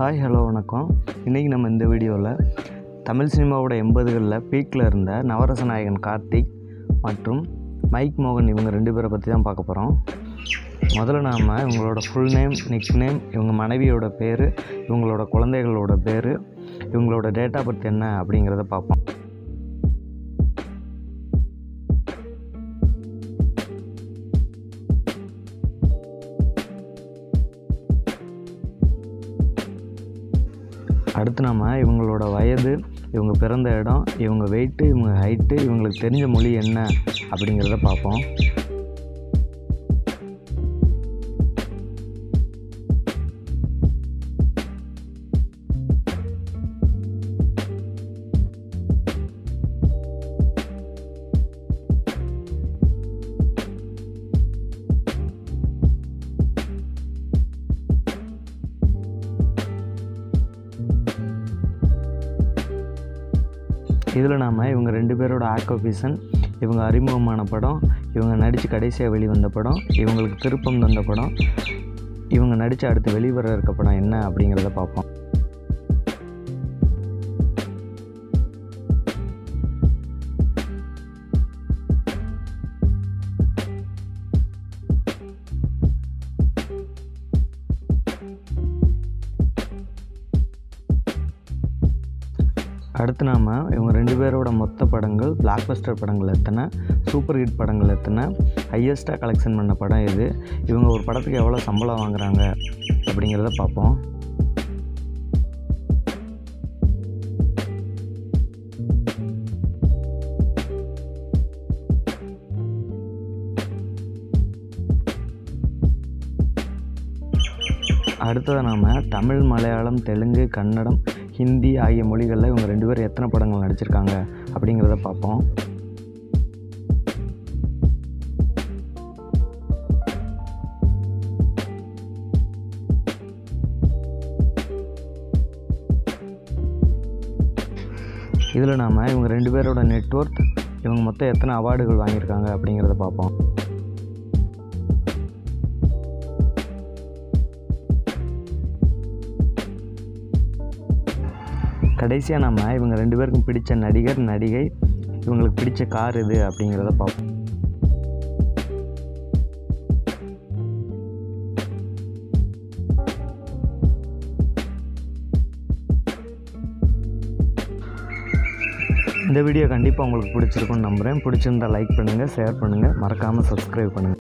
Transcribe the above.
hi hello வணக்கம் இன்றைக்கி நம்ம இந்த வீடியோவில் தமிழ் சினிமாவோட எண்பதுகளில் பீக்கில் இருந்த நவரச நாயகன் கார்த்திக் மற்றும் மைக் மோகன் இவங்க ரெண்டு பேரை பற்றி தான் பார்க்க போகிறோம் முதல்ல நாம் இவங்களோட ஃபுல் நேம் நிக் நேம் இவங்க மனைவியோட பேர் இவங்களோட குழந்தைகளோட பேர் இவங்களோட டேட் ஆஃப் பர்த் என்ன அப்படிங்கிறத பார்ப்போம் அடுத்து நாம் இவங்களோட வயது இவங்க பிறந்த இடம் இவங்க வெயிட்டு இவங்க ஹைட்டு இவங்களுக்கு தெரிஞ்ச மொழி என்ன அப்படிங்கிறத பார்ப்போம் இதில் நாம் இவங்க ரெண்டு பேரோட ஆக்கோபிசன் இவங்க அறிமுகமான படம் இவங்க நடித்து கடைசியாக வெளிவந்த படம் இவங்களுக்கு திருப்பம் தந்த படம் இவங்க நடித்து அடுத்து வெளிவர இருக்க படம் என்ன அப்படிங்கிறத பார்ப்போம் அடுத்து நாம் இவங்க ரெண்டு பேரோட மொத்த படங்கள் பிளாக் பஸ்டர் படங்கள் எத்தனை சூப்பர் ஹிட் படங்கள் எத்தனை ஹையஸ்ட்டாக கலெக்ஷன் பண்ண படம் எது இவங்க ஒரு படத்துக்கு எவ்வளோ சம்பளம் வாங்குறாங்க அப்படிங்கிறத பார்ப்போம் அடுத்ததாக நாம் தமிழ் மலையாளம் தெலுங்கு கன்னடம் ஹிந்தி ஆகிய மொழிகளில் இவங்க ரெண்டு பேரும் எத்தனை படங்கள் நடிச்சிருக்காங்க அப்படிங்கிறத பார்ப்போம் இதில் நாம் இவங்க ரெண்டு பேரோட நெட்ஒர்க் இவங்க மொத்தம் எத்தனை அவார்டுகள் வாங்கியிருக்காங்க அப்படிங்கிறத பார்ப்போம் கடைசியாக நம்ம இவங்க ரெண்டு பேருக்கும் பிடிச்ச நடிகர் நடிகை இவங்களுக்கு பிடிச்ச கார் எது அப்படிங்கிறத பார்ப்போம் இந்த வீடியோ கண்டிப்பாக உங்களுக்கு பிடிச்சிருக்குன்னு நம்புகிறேன் பிடிச்சிருந்தா லைக் பண்ணுங்கள் ஷேர் பண்ணுங்கள் மறக்காமல் சப்ஸ்கிரைப் பண்ணுங்கள்